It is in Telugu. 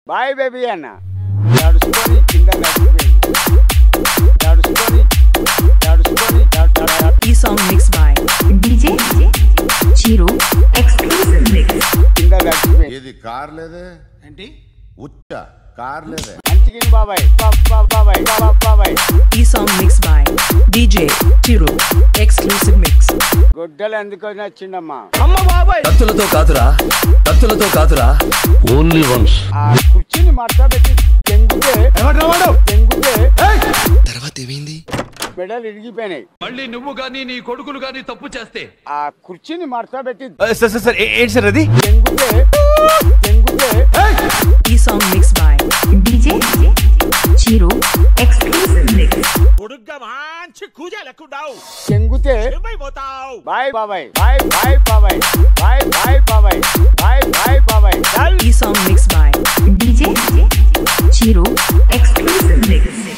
బాయ్ బేబీ అన్న నడుచుకొని కింద నడిచిపోయింది నడుచుకొని నడుచుకొని నడు- నడు- ఈ song mix by DJ Chiro exclusive mix. కింద నడిచిపోయింది ఇది కార్ లేదే ఏంటి ఉచ్చ కార్ లేదే మంచిగిని బాబాయ్ బా- బా- బాబాయ్ బా- బాబాయ్ ఈ song mix by DJ Chiru exclusive mix గొడ్డలు ఎందుకు వచ్చిండమ్మా కత్తులతో కాదురా కత్తులతో కాదురా ఓన్లీ వన్స్ ఆ కుర్చీని మడత పెట్టి తెంగితే తెంగితే తర్వాత ఏమైంది మెడలు ఇరిగిపోయినాయి మళ్ళీ నువ్వు గాని నీ కొడుకులు గాని తప్పు చేస్తే ఆ కుర్చీని మడత పెట్టి సార్ సార్ సార్ ఏ- ఏంటి సార్ అది తెంగితే తెంగితే ఈ song mix by DJ Chiro exclusive mix. పొడుగ్గా మంచి కూజా లెక్కుండావు తెంగితే పోతావు బాయ్ బాబాయ్ బాయ్ బాయ్ బాబాయ్ బాయ్ బాయ్ బాబాయ్ బాయ్ బాయ్ బాబాయ్ ఈ song mix by DJ Chiro exclusive mix.